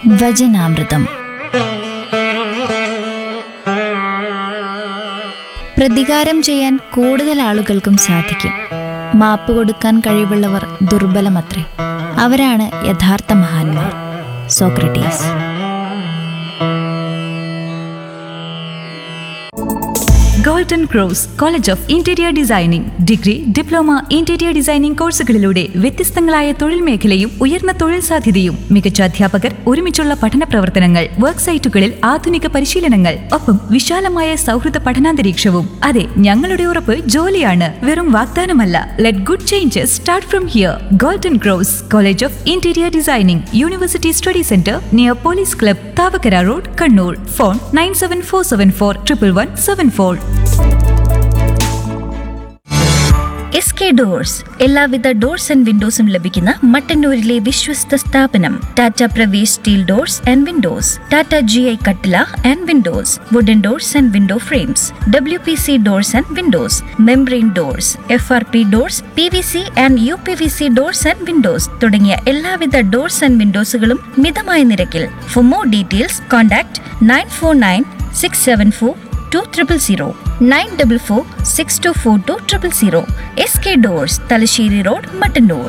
വചനാമൃതം പ്രതികാരം ചെയ്യാൻ കൂടുതൽ ആളുകൾക്കും സാധിക്കും മാപ്പ് കൊടുക്കാൻ കഴിവുള്ളവർ ദുർബലമത്രേ അവരാണ് യഥാർത്ഥ മഹാന്മാർ Socrates golden cross college of interior designing degree diploma interior designing കോഴ്സുകളിലൂടെ വ്യത്യസ്തങ്ങളായ തൊഴിൽ മേഖലയും ഉയർന്ന തൊഴിൽ സാധ്യതയും മികച്ച അധ്യാപകർ ഒരുമിച്ചുള്ള പഠന പ്രവർത്തനങ്ങൾ വർക്ക് സൈറ്റുകളിൽ ആധുനിക പരിശീലനങ്ങൾ ഒപ്പം വിശാലമായ സൗഹൃദ പഠനാന്തരീക്ഷവും അതെ ഞങ്ങളുടെ ഉറപ്പ് ജോലിയാണ് വെറും വാഗ്ദാനമല്ല let good changes start from here golden cross college of interior designing university study centre near police club Thavakkara road Kannur phone nine seven four seven four triple one seven four S K doors എല്ലാവിധ doors and വിൻഡോസും ലഭിക്കുന്ന മട്ടന്നൂരിലെ വിശ്വസ്ത സ്ഥാപനം Tata Pravesh steel doors and windows Tata G I കട്ടില and windows wooden doors and window frames W P C doors and Windows membrane doors F R P doors P V C and U P V C doors and windows തുടങ്ങിയ എല്ലാവിധ doors and വിൻഡോസുകളും മിതമായ നിരക്കിൽ for more details contact nine four nine six seven four two triple zero nine double four six two four two triple zero S K doors Thalassery road Mattannur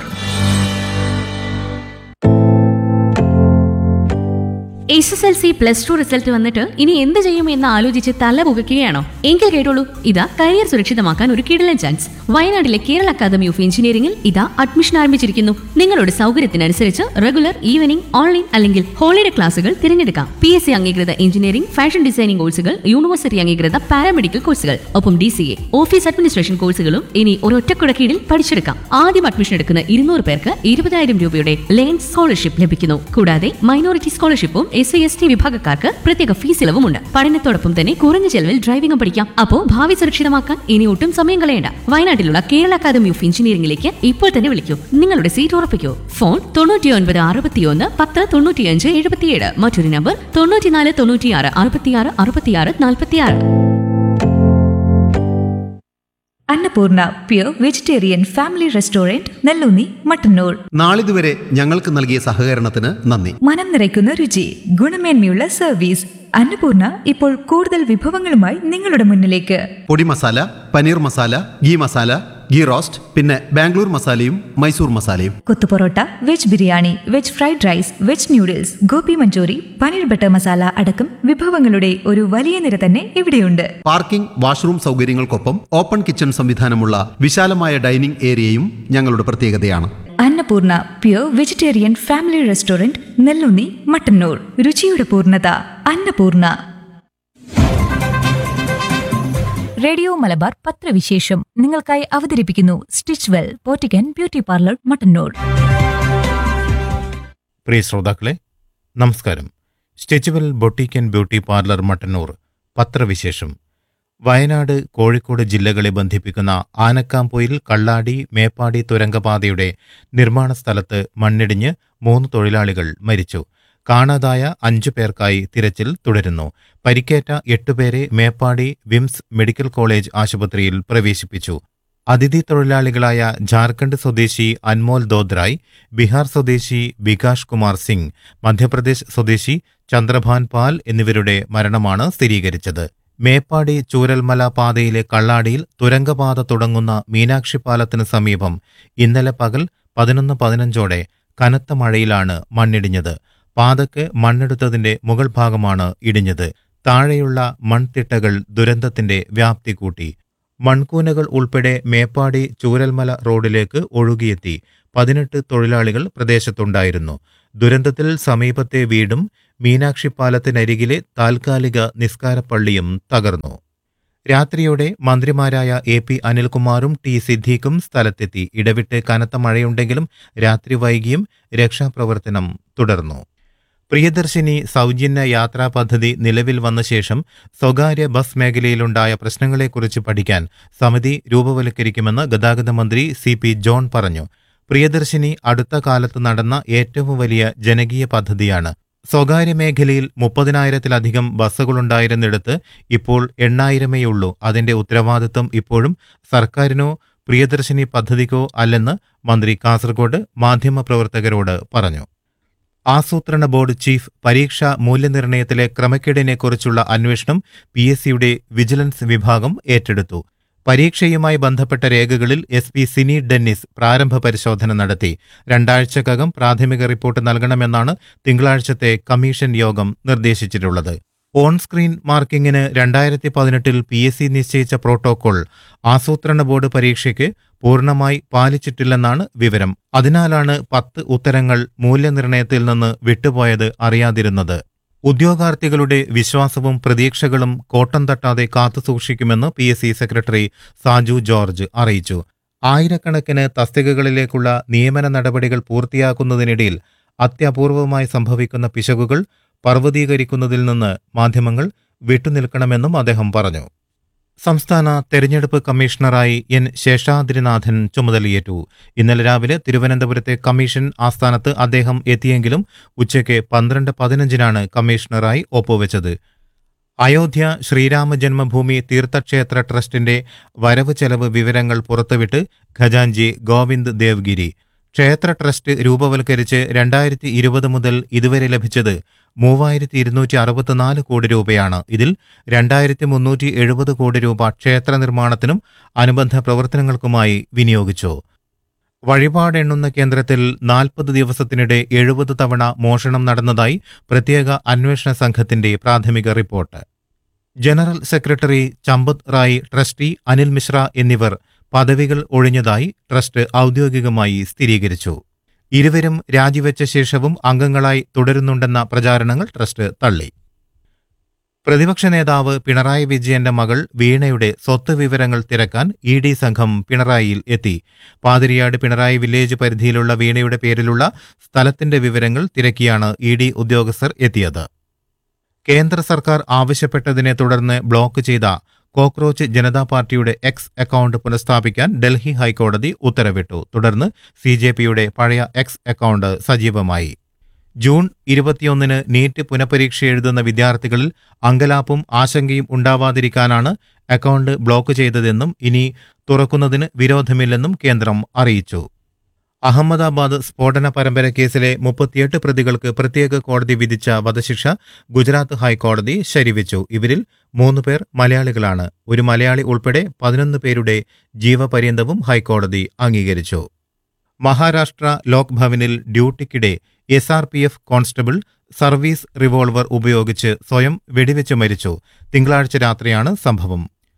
S S L C plus two result വന്നിട്ട് ഇനി എന്ത് ചെയ്യും എന്ന് ആലോചിച്ച് തല പുകയ്ക്കുകയാണോ എങ്കിൽ കേട്ടോളൂ ഇതാ കരിയർ സുരക്ഷിതമാക്കാൻ ഒരു കിടലൻ ചാൻസ് വയനാട്ടിലെ കേരള അക്കാദമി ഓഫ് എഞ്ചിനീയറിംഗിൽ ഇതാ അഡ്മിഷൻ ആരംഭിച്ചിരിക്കുന്നു നിങ്ങളുടെ സൗകര്യത്തിനനുസരിച്ച് റെഗുലർ ഈവനിംഗ് ഓൺലൈൻ അല്ലെങ്കിൽ ഹോളിഡേ ക്ലാസുകൾ തിരഞ്ഞെടുക്കാം പി എസ് സി അംഗീകൃത എഞ്ചിനീയറിംഗ് ഫാഷൻ ഡിസൈനിംഗ് കോഴ്സുകൾ യൂണിവേഴ്സിറ്റി അംഗീകൃത പാരാമെഡിക്കൽ കോഴ്സുകൾ ഒപ്പം D C A office administration കോഴ്സുകളും ഇനി ഒരൊറ്റക്കുട കീഴിൽ പഠിച്ചെടുക്കാം ആദ്യം അഡ്മിഷൻ എടുക്കുന്ന ഇരുന്നൂറ് പേർക്ക് ഇരുപതായിരം രൂപയുടെ ലേൺ സ്കോളർഷിപ്പ് ലഭിക്കുന്നു കൂടാതെ മൈനോറിറ്റി സ്കോളർഷിപ്പും എസ് സി എസ് ടി വിഭാഗക്കാർക്ക് പ്രത്യേക ഫീസ് ഇളവുമുണ്ട് പഠനത്തോടൊപ്പം തന്നെ കുറഞ്ഞ ചെലവിൽ ഡ്രൈവിംഗും പഠിക്കാം അപ്പോ ഭാവി സുരക്ഷിതമാക്കാൻ ഇനി ഒട്ടും സമയം കളയണ്ട വയനാട്ടിലുള്ള കേരള അക്കാദമി ഓഫ് എഞ്ചിനീയറിംഗിലേക്ക് ഇപ്പോൾ തന്നെ വിളിക്കൂ നിങ്ങളുടെ സീറ്റ് ഉറപ്പിക്കൂ ഫോൺ തൊണ്ണൂറ്റി ഒൻപത് അറുപത്തിയൊന്ന് പത്ത് തൊണ്ണൂറ്റിയഞ്ച് എഴുപത്തിയേഴ് മറ്റൊരു നമ്പർ തൊണ്ണൂറ്റിനാല് തൊണ്ണൂറ്റിയാറ് അറുപത്തിയാറ് അറുപത്തിയാറ് നാൽപ്പത്തിയാറ് Annapurna pure vegetarian family restaurant Nellunni Mattannur നാളിതുവരെ ഞങ്ങൾക്ക് നൽകിയ സഹകരണത്തിന് നന്ദി മനം നിറയ്ക്കുന്ന രുചി ഗുണമേന്മയുള്ള സർവീസ് അന്നപൂർണ ഇപ്പോൾ കൂടുതൽ വിഭവങ്ങളുമായി നിങ്ങളുടെ മുന്നിലേക്ക് podi masala paneer masala ghee masala ghee roast പിന്നെ ബാംഗ്ലൂർ മസാലയും മൈസൂർ മസാലയും kothu parotta veg biryani veg fried rice veg noodles gobi manchurian paneer butter masala അടക്കം വിഭവങ്ങളുടെ ഒരു വലിയ നിര തന്നെ ഇവിടെയുണ്ട് പാർക്കിംഗ് വാഷ്റൂം സൗകര്യങ്ങൾക്കൊപ്പം ഓപ്പൺ കിച്ചൺ സംവിധാനമുള്ള വിശാലമായ ഡൈനിംഗ് ഏരിയയും ഞങ്ങളുടെ പ്രത്യേകതയാണ് Annapurna pure vegetarian family restaurant Nellunni Mattannur രുചിയുടെ പൂർണ്ണത അന്നപൂർണ റേഡിയോ മലബാർ പത്രവിശേഷം നിങ്ങൾക്കായി അവതരിപ്പിക്കുന്നു സ്റ്റിച്ച് വെൽ പോറ്റിക്കൻ ബ്യൂട്ടി പാർലർ മട്ടന്നൂർ പ്രിയ ശ്രോതാക്കളെ നമസ്കാരം stitch well boutique and beauty parlour Mattannur പത്രവിശേഷം വയനാട് കോഴിക്കോട് ജില്ലകളെ ബന്ധിപ്പിക്കുന്ന ആനക്കാംപൊയിൽ കള്ളാടി മേപ്പാടി തുരങ്കപാതയുടെ നിർമ്മാണ സ്ഥലത്ത് മണ്ണിടിഞ്ഞ് മൂന്ന് തൊഴിലാളികൾ മരിച്ചു കാണാതായ അഞ്ചു പേർക്കായി തിരച്ചിൽ തുടരുന്നു പരിക്കേറ്റ എട്ടുപേരെ മേപ്പാടി വിംസ് മെഡിക്കൽ കോളേജ് ആശുപത്രിയിൽ പ്രവേശിപ്പിച്ചു അതിഥി തൊഴിലാളികളായ ജാർഖണ്ഡ് സ്വദേശി അൻമോൽ ദോദ്രായ് ബീഹാർ സ്വദേശി വികാഷ് കുമാർ സിംഗ് മധ്യപ്രദേശ് സ്വദേശി ചന്ദ്രഭാൻ പാൽ എന്നിവരുടെ മരണമാണ് സ്ഥിരീകരിച്ചത് മേപ്പാടി ചൂരൽമല പാതയിലെ കള്ളാടിയിൽ തുരങ്കപാത തുടങ്ങുന്ന മീനാക്ഷി പാലത്തിന് സമീപം ഇന്നലെ പകൽ പതിനൊന്ന് പതിനഞ്ചോടെ കനത്ത മഴയിലാണ് മണ്ണിടിഞ്ഞത് പാതയ്ക്ക് മണ്ണെടുത്തതിന്റെ മുകൾ ഭാഗമാണ് ഇടിഞ്ഞത് താഴെയുള്ള മൺതിട്ടകൾ ദുരന്തത്തിന്റെ വ്യാപ്തി കൂട്ടി മൺകൂനകൾ ഉൾപ്പെടെ മേപ്പാടി ചൂരൽമല റോഡിലേക്ക് ഒഴുകിയെത്തി പതിനെട്ട് തൊഴിലാളികൾ പ്രദേശത്തുണ്ടായിരുന്നു ദുരന്തത്തിൽ സമീപത്തെ വീടും മീനാക്ഷി പാലത്തിനരികിലെ താൽക്കാലിക നിസ്കാരപ്പള്ളിയും തകർന്നു രാത്രിയോടെ മന്ത്രിമാരായ എ പി അനിൽകുമാറും ടി സിദ്ദീഖും സ്ഥലത്തെത്തി ഇടവിട്ട് കനത്ത മഴയുണ്ടെങ്കിലും രാത്രി വൈകിയും രക്ഷാപ്രവർത്തനം തുടർന്നു പ്രിയദർശിനി സൗജന്യ യാത്രാ പദ്ധതി നിലവിൽ വന്ന ശേഷം സ്വകാര്യ ബസ് മേഖലയിലുണ്ടായ പ്രശ്നങ്ങളെക്കുറിച്ച് പഠിക്കാൻ സമിതി രൂപവൽക്കരിക്കുമെന്ന് ഗതാഗത മന്ത്രി സി പി ജോൺ പറഞ്ഞു പ്രിയദർശിനി അടുത്ത കാലത്ത് നടന്ന ഏറ്റവും വലിയ ജനകീയ പദ്ധതിയാണ് സ്വകാര്യ മേഖലയിൽ മുപ്പതിനായിരത്തിലധികം ബസ്സുകളുണ്ടായിരുന്നിടത്ത് ഇപ്പോൾ എണ്ണായിരമേയുള്ളൂ അതിന്റെ ഉത്തരവാദിത്വം ഇപ്പോഴും സർക്കാരിനോ പ്രിയദർശിനി പദ്ധതിക്കോ അല്ലെന്ന് മന്ത്രി കാസർഗോഡ് മാധ്യമപ്രവർത്തകരോട് പറഞ്ഞു ആസൂത്രണ ബോർഡ് ചീഫ് പരീക്ഷാ മൂല്യനിർണ്ണയത്തിലെ ക്രമക്കേടിനെക്കുറിച്ചുള്ള അന്വേഷണം പി എസ് സിയുടെ വിജിലൻസ് വിഭാഗം ഏറ്റെടുത്തു പരീക്ഷയുമായി ബന്ധപ്പെട്ട രേഖകളിൽ എസ് പി സിനി ഡെന്നിസ് പ്രാരംഭ പരിശോധന നടത്തി രണ്ടാഴ്ചക്കകം പ്രാഥമിക റിപ്പോർട്ട് നൽകണമെന്നാണ് തിങ്കളാഴ്ചത്തെ കമ്മീഷൻ യോഗം നിർദ്ദേശിച്ചിട്ടുള്ളത് ഓൺ സ്ക്രീൻ മാർക്കിങ്ങിന് രണ്ടായിരത്തി പതിനെട്ടിൽ പി എസ് സി നിശ്ചയിച്ച പ്രോട്ടോകോൾ ആസൂത്രണ ബോർഡ് പരീക്ഷയ്ക്ക് പൂർണ്ണമായി പാലിച്ചിട്ടില്ലെന്നാണ് വിവരം അതിനാലാണ് പത്ത് ഉത്തരങ്ങൾ മൂല്യനിർണ്ണയത്തിൽ നിന്ന് വിട്ടുപോയത് അറിയാതിരുന്നത് ഉദ്യോഗാർത്ഥികളുടെ വിശ്വാസവും പ്രതീക്ഷകളും കോട്ടം തട്ടാതെ കാത്തുസൂക്ഷിക്കുമെന്ന് P S C secretary Saju George അറിയിച്ചു ആയിരക്കണക്കിന് തസ്തികകളിലേക്കുള്ള നിയമന നടപടികൾ പൂർത്തിയാക്കുന്നതിനിടയിൽ അത്യപൂർവമായി സംഭവിക്കുന്ന പിശകുകൾ പർവ്വതീകരിക്കുന്നതിൽ നിന്ന് മാധ്യമങ്ങൾ വിട്ടുനിൽക്കണമെന്നും അദ്ദേഹം പറഞ്ഞു സംസ്ഥാന തെരഞ്ഞെടുപ്പ് കമ്മീഷണറായി എൻ ശേഷാദ്രിനാഥൻ ചുമതലയേറ്റു ഇന്നലെ രാവിലെ തിരുവനന്തപുരത്തെ കമ്മീഷൻ ആസ്ഥാനത്ത് അദ്ദേഹം എത്തിയെങ്കിലും ഉച്ചയ്ക്ക് പന്ത്രണ്ട് പതിനഞ്ചിനാണ് കമ്മീഷണറായി ഒപ്പുവെച്ചത് അയോധ്യ ശ്രീരാമ ജന്മഭൂമി തീർത്ഥക്ഷേത്ര ട്രസ്റ്റിന്റെ വരവ് ചെലവ് വിവരങ്ങൾ പുറത്തുവിട്ട് ഖജാൻജി ഗോവിന്ദ് ദേവ്ഗിരി ക്ഷേത്ര ട്രസ്റ്റ് രൂപവൽക്കരിച്ച് രണ്ടായിരത്തി ഇരുപത് മുതൽ ഇതുവരെ ലഭിച്ചത് മൂവായിരത്തി ഇരുന്നൂറ്റി അറുപത്തിനാല് കോടി രൂപയാണ് ഇതിൽ രണ്ടായിരത്തി മുന്നൂറ്റി എഴുപത് കോടി രൂപ ക്ഷേത്ര നിർമ്മാണത്തിനും അനുബന്ധ പ്രവർത്തനങ്ങൾക്കുമായി വിനിയോഗിച്ചു വഴിപാടെണ്ണുന്ന കേന്ദ്രത്തിൽ നാൽപ്പത് ദിവസത്തിനിടെ എഴുപത് തവണ മോഷണം നടന്നതായി പ്രത്യേക അന്വേഷണ സംഘത്തിന്റെ പ്രാഥമിക report general secretary Champat Rai trustee Anil Mishra എന്നിവർ പദവികൾ ഒഴിഞ്ഞതായി ട്രസ്റ്റ് ഔദ്യോഗികമായി സ്ഥിരീകരിച്ചു ഇരുവരും രാജിവെച്ച ശേഷവും അംഗങ്ങളായി തുടരുന്നുണ്ടെന്ന പ്രചാരണങ്ങൾ ട്രസ്റ്റ് തള്ളി പ്രതിപക്ഷ നേതാവ് പിണറായി വിജയന്റെ മകൾ വീണയുടെ സ്വത്ത് വിവരങ്ങൾ തിരക്കാൻ ഇ ഡി സംഘം പിണറായിയിൽ എത്തി പാതിരിയാട് പിണറായി വില്ലേജ് പരിധിയിലുള്ള വീണയുടെ പേരിലുള്ള സ്ഥലത്തിന്റെ വിവരങ്ങൾ തിരക്കിയാണ് ഇ ഡി ഉദ്യോഗസ്ഥർ എത്തിയത് കേന്ദ്ര സർക്കാർ ആവശ്യപ്പെട്ടതിനെ തുടർന്ന് ബ്ലോക്ക് ചെയ്ത കോക്രോച്ച് ജനതാ പാർട്ടിയുടെ എക്സ് അക്കൗണ്ട് പുനഃസ്ഥാപിക്കാൻ ഡൽഹി ഹൈക്കോടതി ഉത്തരവിട്ടു തുടർന്ന് സി ജെ പിയുടെ പഴയ എക്സ് അക്കൗണ്ട് സജീവമായി ജൂൺ ഇരുപത്തിയൊന്നിന് നീറ്റ് പുനഃപരീക്ഷ എഴുതുന്ന വിദ്യാർത്ഥികളിൽ അങ്കലാപ്പും ആശങ്കയും ഉണ്ടാവാതിരിക്കാനാണ് അക്കൗണ്ട് ബ്ലോക്ക് ചെയ്തതെന്നും ഇനി തുറക്കുന്നതിന് വിരോധമില്ലെന്നും കേന്ദ്രം അറിയിച്ചു അഹമ്മദാബാദ് സ്ഫോടന പരമ്പര കേസിലെ മുപ്പത്തിയെട്ട് പ്രതികൾക്ക് പ്രത്യേക കോടതി വിധിച്ച വധശിക്ഷ ഗുജറാത്ത് ഹൈക്കോടതി ശരിവെച്ചു ഇവരിൽ മൂന്ന് പേർ മലയാളികളാണ് ഒരു മലയാളി ഉൾപ്പെടെ പതിനൊന്ന് പേരുടെ ജീവപര്യന്തവും ഹൈക്കോടതി അംഗീകരിച്ചു മഹാരാഷ്ട്ര ലോക് ഭവനിൽ ഡ്യൂട്ടിക്കിടെ S R P F constable service revolver ഉപയോഗിച്ച് സ്വയം വെടിവെച്ച് മരിച്ചു തിങ്കളാഴ്ച രാത്രിയാണ് സംഭവം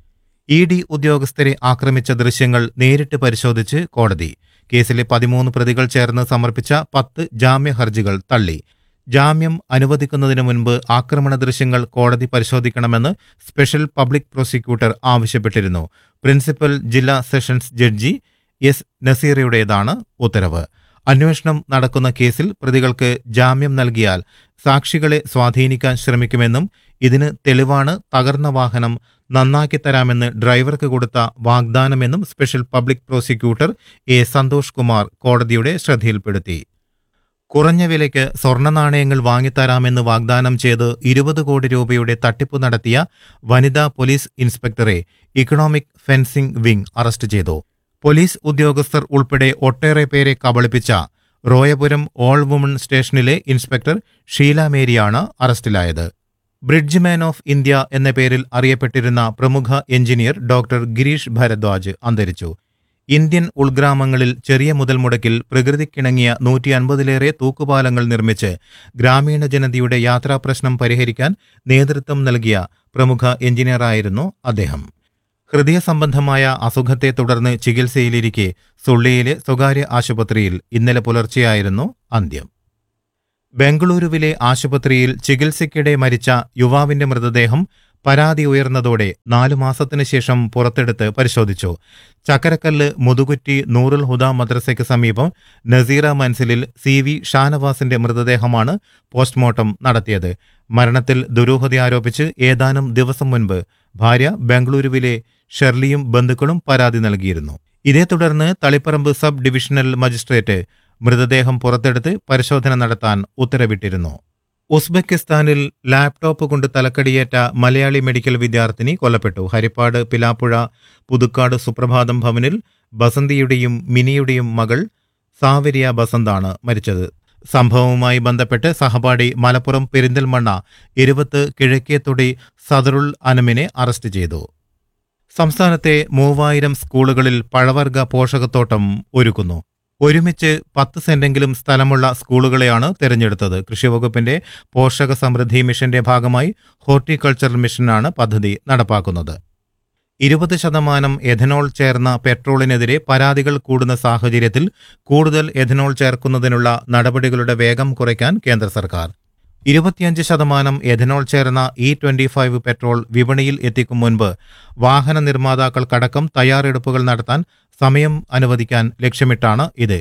ഇ ഡി ഉദ്യോഗസ്ഥരെ ആക്രമിച്ച ദൃശ്യങ്ങൾ നേരിട്ട് പരിശോധിച്ച് കോടതി കേസിലെ പതിമൂന്ന് പ്രതികൾ ചേർന്ന് സമർപ്പിച്ച പത്ത് ജാമ്യ ഹർജികൾ തള്ളി ജാമ്യം അനുവദിക്കുന്നതിന് മുൻപ് ആക്രമണ ദൃശ്യങ്ങൾ കോടതി പരിശോധിക്കണമെന്ന് സ്പെഷ്യൽ പബ്ലിക് പ്രോസിക്യൂട്ടർ ആവശ്യപ്പെട്ടിരുന്നു പ്രിൻസിപ്പൽ ജില്ലാ സെഷൻസ് ജഡ്ജി എസ് നസീറയുടേതാണ് ഉത്തരവ് അന്വേഷണം നടക്കുന്ന കേസിൽ പ്രതികൾക്ക് ജാമ്യം നൽകിയാൽ സാക്ഷികളെ സ്വാധീനിക്കാൻ ശ്രമിക്കുമെന്നും ഇതിന് തെളിവാണ് തകർന്ന വാഹനം നന്നാക്കി തരാമെന്ന് ഡ്രൈവർക്ക് കൊടുത്ത വാഗ്ദാനമെന്നും special public prosecutor A Santhosh Kumar കോടതിയുടെ ശ്രദ്ധയിൽപ്പെടുത്തി കുറഞ്ഞ വിലയ്ക്ക് സ്വർണ്ണ നാണയങ്ങൾ വാങ്ങിത്തരാമെന്ന് വാഗ്ദാനം ചെയ്ത് ഇരുപത് കോടി രൂപയുടെ തട്ടിപ്പ് നടത്തിയ വനിതാ പോലീസ് ഇൻസ്പെക്ടറെ ഇക്കണോമിക് ഫെൻസിംഗ് വിംഗ് അറസ്റ്റ് ചെയ്തു പോലീസ് ഉദ്യോഗസ്ഥർ ഉൾപ്പെടെ ഒട്ടേറെ പേരെ കബളിപ്പിച്ച റോയപുരം ഓൾ വുമൺ സ്റ്റേഷനിലെ ഇൻസ്പെക്ടർ ഷീല മേരിയാണ് അറസ്റ്റിലായത് ബ്രിഡ്ജ് മാൻ ഓഫ് ഇന്ത്യ എന്ന പേരിൽ അറിയപ്പെട്ടിരുന്ന പ്രമുഖ എഞ്ചിനീയർ ഡോക്ടർ ഗിരീഷ് ഭരദ്വാജ് അന്തരിച്ചു ഇന്ത്യൻ ഉൾഗ്രാമങ്ങളിൽ ചെറിയ മുതൽ മുടക്കിൽ പ്രകൃതിക്കിണങ്ങിയ നൂറ്റി അൻപതിലേറെ തൂക്കുപാലങ്ങൾ നിർമ്മിച്ച് ഗ്രാമീണ ജനതയുടെ യാത്രാപ്രശ്നം പരിഹരിക്കാൻ നേതൃത്വം നൽകിയ പ്രമുഖ എഞ്ചിനീയറായിരുന്നു അദ്ദേഹം ഹൃദയ സംബന്ധമായ അസുഖത്തെ തുടർന്ന് ചികിത്സയിലിരിക്കെ സുള്ളിയിലെ സ്വകാര്യ ആശുപത്രിയിൽ ഇന്നലെ പുലർച്ചെയായിരുന്നു അന്ത്യം ബംഗളൂരുവിലെ ആശുപത്രിയിൽ ചികിത്സയ്ക്കിടെ മരിച്ച യുവാവിന്റെ മൃതദേഹം പരാതി ഉയർന്നതോടെ നാലു മാസത്തിനു ശേഷം പുറത്തെടുത്ത് പരിശോധിച്ചു ചക്കരക്കല്ല് മുതുകുറ്റി നൂറുൽ ഹുദ മദ്രസയ്ക്ക് സമീപം നസീറ മൻസിലിൽ സി വി ഷാനവാസിന്റെ മൃതദേഹമാണ് പോസ്റ്റ്മോർട്ടം നടത്തിയത് മരണത്തിൽ ദുരൂഹത ആരോപിച്ച് ഏതാനും ദിവസം മുൻപ് ഭാര്യ ബംഗളൂരുവിലെ ഷെർലിയും ബന്ധുക്കളും പരാതി നൽകിയിരുന്നു ഇതേ തുടർന്ന് തളിപ്പറമ്പ് സബ് ഡിവിഷണൽ മജിസ്ട്രേറ്റ് മൃതദേഹം പുറത്തെടുത്ത് പരിശോധന നടത്താൻ ഉത്തരവിട്ടിരുന്നു ഉസ്ബെക്കിസ്ഥാനിൽ ലാപ്ടോപ്പ് കൊണ്ട് തലക്കടിയേറ്റ മലയാളി മെഡിക്കൽ വിദ്യാർത്ഥിനി കൊല്ലപ്പെട്ടു ഹരിപ്പാട് പിലാപ്പുഴ പുതുക്കാട് സുപ്രഭാതം ഭവനിൽ ബസന്തിയുടെയും മിനിയുടെയും മകൾ സാവരിയ ബസന്താണ് മരിച്ചത് സംഭവവുമായി ബന്ധപ്പെട്ട് സഹപാഠി മലപ്പുറം പെരിന്തൽമണ്ണ ഇരുപത്ത് കിഴക്കേത്തൊടി സദറുൽ അനമിനെ അറസ്റ്റ് ചെയ്തു സംസ്ഥാനത്തെ മൂവായിരം സ്കൂളുകളിൽ പഴവർഗ പോഷകത്തോട്ടം ഒരുക്കുന്നു ഒരുമിച്ച് പത്ത് സെന്റെങ്കിലും സ്ഥലമുള്ള സ്കൂളുകളെയാണ് തിരഞ്ഞെടുത്തത് കൃഷിവകുപ്പിന്റെ പോഷക സമൃദ്ധി മിഷന്റെ ഭാഗമായി ഹോർട്ടിക്കൾച്ചർ മിഷനാണ് പദ്ധതി നടപ്പാക്കുന്നത് ഇരുപത് ശതമാനം എഥനോൾ ചേർന്ന പെട്രോളിനെതിരെ പരാതികൾ കൂടുന്ന സാഹചര്യത്തിൽ കൂടുതൽ എഥനോൾ ചേർക്കുന്നതിനുള്ള നടപടികളുടെ വേഗം കുറയ്ക്കാൻ കേന്ദ്ര സർക്കാർ ഇരുപത്തിയഞ്ച് ശതമാനം എഥനോൾ ചേർന്ന ഇ ട്വന്റി ഫൈവ് പെട്രോൾ വിപണിയിൽ എത്തിക്കും മുൻപ് വാഹന നിർമ്മാതാക്കൾക്കടക്കം തയ്യാറെടുപ്പുകൾ നടത്താൻ സമയം അനുവദിക്കാൻ ലക്ഷ്യമിട്ടാണ് ഇത്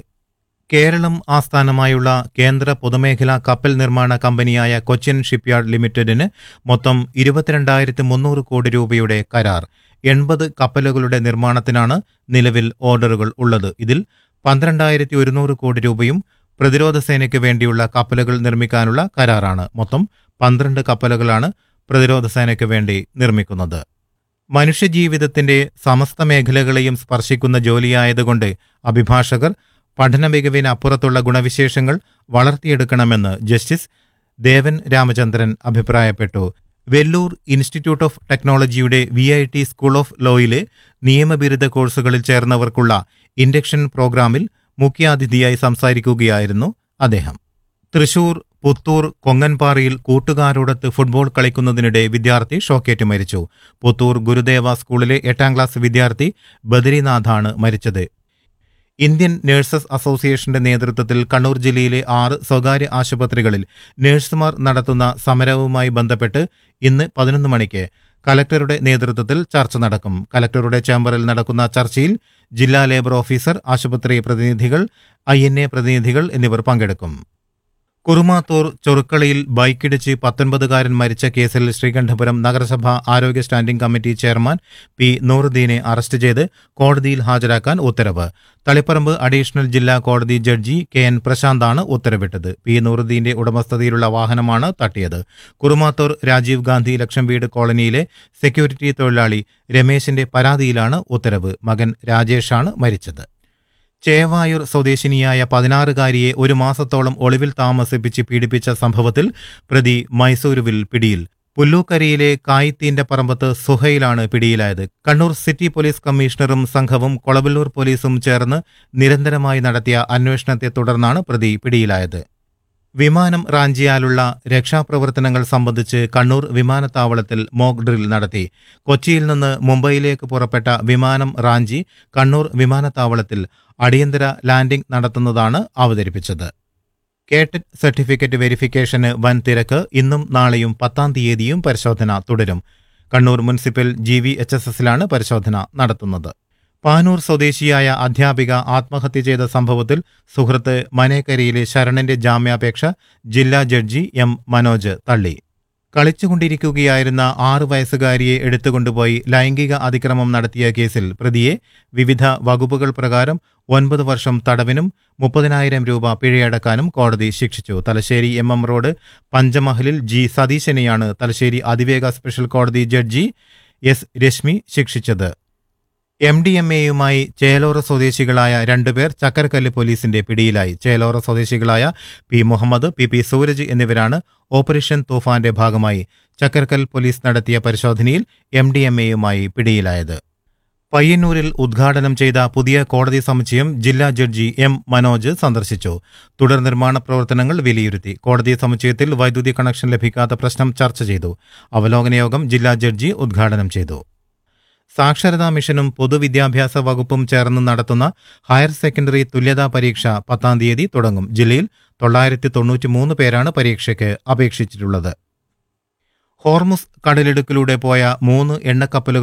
കേരളം ആസ്ഥാനമായുള്ള കേന്ദ്ര പൊതുമേഖലാ കപ്പൽ നിർമ്മാണ കമ്പനിയായ കൊച്ചിൻ ഷിപ്പ്യാർഡ് ലിമിറ്റഡിന് മൊത്തം ഇരുപത്തിരണ്ടായിരത്തി മുന്നൂറ് കോടി രൂപയുടെ കരാർ എൺപത് കപ്പലുകളുടെ നിർമ്മാണത്തിനാണ് നിലവിൽ ഓർഡറുകൾ ഉള്ളത് ഇതിൽ പന്ത്രണ്ടായിരത്തി ഒരുന്നൂറ് കോടി രൂപയും പ്രതിരോധ സേനയ്ക്ക് വേണ്ടിയുള്ള കപ്പലുകൾ നിർമ്മിക്കാനുള്ള കരാറാണ് മൊത്തം പന്ത്രണ്ട് കപ്പലുകളാണ് പ്രതിരോധ സേനയ്ക്ക് വേണ്ടി നിർമ്മിക്കുന്നത് മനുഷ്യജീവിതത്തിന്റെ സമസ്ത മേഖലകളെയും സ്പർശിക്കുന്ന ജോലിയായതുകൊണ്ട് അഭിഭാഷകർ പഠന മികവിന് അപ്പുറത്തുള്ള ഗുണവിശേഷങ്ങൾ വളർത്തിയെടുക്കണമെന്ന് ജസ്റ്റിസ് ദേവൻ രാമചന്ദ്രൻ അഭിപ്രായപ്പെട്ടു വെല്ലൂർ ഇൻസ്റ്റിറ്റ്യൂട്ട് ഓഫ് ടെക്നോളജിയുടെ V I T school of ലോയിലെ നിയമബിരുദ കോഴ്സുകളിൽ ചേർന്നവർക്കുള്ള ഇൻഡക്ഷൻ പ്രോഗ്രാമിൽ മുഖ്യാതിഥിയായി സംസാരിക്കുകയായിരുന്നു അദ്ദേഹം തൃശൂർ പുത്തൂർ കൊങ്ങൻപാറയിൽ കൂട്ടുകാരോടൊത്ത് ഫുട്ബോൾ കളിക്കുന്നതിനിടെ വിദ്യാർത്ഥി ഷോക്കേറ്റ് മരിച്ചു പുത്തൂർ ഗുരുദേവ സ്കൂളിലെ എട്ടാം ക്ലാസ് വിദ്യാർത്ഥി ബദരിനാഥാണ് മരിച്ചത് ഇന്ത്യൻ നഴ്സസ് അസോസിയേഷന്റെ നേതൃത്വത്തിൽ കണ്ണൂർ ജില്ലയിലെ ആറ് സ്വകാര്യ ആശുപത്രികളിൽ നഴ്സുമാർ നടത്തുന്ന സമരവുമായി ബന്ധപ്പെട്ട് ഇന്ന് പതിനൊന്ന് മണിക്ക് കലക്ടറുടെ നേതൃത്വത്തിൽ ചർച്ച നടക്കും കലക്ടറുടെ ചേംബറിൽ നടക്കുന്ന ചർച്ചയിൽ ജില്ലാ ലേബർ ഓഫീസർ ആശുപത്രി പ്രതിനിധികൾ ഐ പ്രതിനിധികൾ എന്നിവർ പങ്കെടുക്കും കുറുമാത്തൂർ ചൊറുക്കളിയിൽ ബൈക്കിടിച്ച് പത്തൊൻപതുകാരൻ മരിച്ച കേസിൽ ശ്രീകണ്ഠപുരം നഗരസഭ ആരോഗ്യ സ്റ്റാൻഡിംഗ് കമ്മിറ്റി ചെയർമാൻ പി നൂറുദ്ദീനെ അറസ്റ്റ് ചെയ്ത് കോടതിയിൽ ഹാജരാക്കാൻ ഉത്തരവ് തളിപ്പറമ്പ് അഡീഷണൽ ജില്ലാ കോടതി ജഡ്ജി കെ എൻ പ്രശാന്താണ് ഉത്തരവിട്ടത് പി നൂറുദ്ദീന്റെ ഉടമസ്ഥതയിലുള്ള വാഹനമാണ് തട്ടിയത് കുറുമാത്തൂർ രാജീവ് ഗാന്ധി ലക്ഷം വീട് കോളനിയിലെ സെക്യൂരിറ്റി തൊഴിലാളി രമേശിന്റെ പരാതിയിലാണ് ഉത്തരവ് മകൻ രാജേഷാണ് മരിച്ചത് ചേവായൂർ സ്വദേശിനിയായ പതിനാറുകാരിയെ ഒരു മാസത്തോളം ഒളിവിൽ താമസിപ്പിച്ച് പീഡിപ്പിച്ച സംഭവത്തിൽ പ്രതി മൈസൂരുവിൽ പിടിയിൽ പുല്ലൂക്കരയിലെ കായിത്തീന്റെ പറമ്പത്ത് സുഹയിലാണ് പിടിയിലായത് കണ്ണൂർ സിറ്റി പോലീസ് കമ്മീഷണറും സംഘവും കൊളവല്ലൂർ പോലീസും ചേർന്ന് നിരന്തരമായി നടത്തിയ അന്വേഷണത്തെ തുടർന്നാണ് പ്രതി പിടിയിലായത് വിമാനം റാഞ്ചിയാലുള്ള രക്ഷാപ്രവർത്തനങ്ങൾ സംബന്ധിച്ച് കണ്ണൂർ വിമാനത്താവളത്തിൽ മോക്ക് ഡ്രിൽ നടത്തി കൊച്ചിയിൽ നിന്ന് മുംബൈയിലേക്ക് പുറപ്പെട്ട വിമാനം റാഞ്ചി കണ്ണൂർ വിമാനത്താവളത്തിൽ അടിയന്തര ലാൻഡിംഗ് നടത്തുന്നതാണ് അവതരിപ്പിച്ചത് കേട്ടറ്റ് സർട്ടിഫിക്കറ്റ് വെരിഫിക്കേഷന് വൻ തിരക്ക് ഇന്നും നാളെയും പത്താം തീയതിയും പരിശോധന തുടരും Kannur municipal G V H S എസിലാണ് പരിശോധന നടത്തുന്നത് പാനൂർ സ്വദേശിയായ അധ്യാപിക ആത്മഹത്യ ചെയ്ത സംഭവത്തിൽ സുഹൃത്ത് മനേക്കരയിലെ ശരണന്റെ ജാമ്യാപേക്ഷ ജില്ലാ ജഡ്ജി എം മനോജ് തള്ളി കളിച്ചുകൊണ്ടിരിക്കുകയായിരുന്ന ആറു വയസ്സുകാരിയെ എടുത്തുകൊണ്ടുപോയി ലൈംഗിക അതിക്രമം നടത്തിയ കേസിൽ പ്രതിയെ വിവിധ വകുപ്പുകൾ പ്രകാരം ഒൻപത് വർഷം തടവിനും മുപ്പതിനായിരം രൂപ പിഴയടക്കാനും കോടതി ശിക്ഷിച്ചു തലശ്ശേരി എം എം റോഡ് പഞ്ചമഹലിൽ ജി സതീശനെയാണ് തലശ്ശേരി അതിവേഗ സ്പെഷ്യൽ കോടതി ജഡ്ജി എസ് രശ്മി ശിക്ഷിച്ചത് എം ഡി എം എയുമായി ചേലോറ സ്വദേശികളായ രണ്ടുപേർ ചക്കരക്കല്ല് പോലീസിന്റെ പിടിയിലായി ചേലോറ സ്വദേശികളായ P Muhammad P P Sooraj എന്നിവരാണ് ഓപ്പറേഷൻ തൂഫാന്റെ ഭാഗമായി ചക്കരക്കൽ പോലീസ് നടത്തിയ പരിശോധനയിൽ എം ഡി എം എയുമായി പിടിയിലായത് പയ്യന്നൂരിൽ ഉദ്ഘാടനം ചെയ്ത പുതിയ കോടതി സമുച്ചയം ജില്ലാ ജഡ്ജി എം മനോജ് സന്ദർശിച്ചു തുടർ നിർമ്മാണ പ്രവർത്തനങ്ങൾ വിലയിരുത്തി കോടതി സമുച്ചയത്തിൽ വൈദ്യുതി കണക്ഷൻ ലഭിക്കാത്ത പ്രശ്നം ചർച്ച ചെയ്തു അവലോകന യോഗം ജില്ലാ ജഡ്ജി ഉദ്ഘാടനം ചെയ്തു സാക്ഷരതാ മിഷനും പൊതുവിദ്യാഭ്യാസ വകുപ്പും ചേർന്ന് നടത്തുന്ന ഹയർ സെക്കൻഡറി തുല്യതാ പരീക്ഷ പത്താം തീയതി തുടങ്ങും ജില്ലയിൽ തൊള്ളായിരത്തി തൊണ്ണൂറ്റി മൂന്ന് പേരാണ് പരീക്ഷയ്ക്ക് അപേക്ഷിച്ചിട്ടുള്ളത് ഹോർമുസ് കടലിടുക്കിലൂടെ പോയ മൂന്ന് എണ്ണക്കപ്പലുകൾ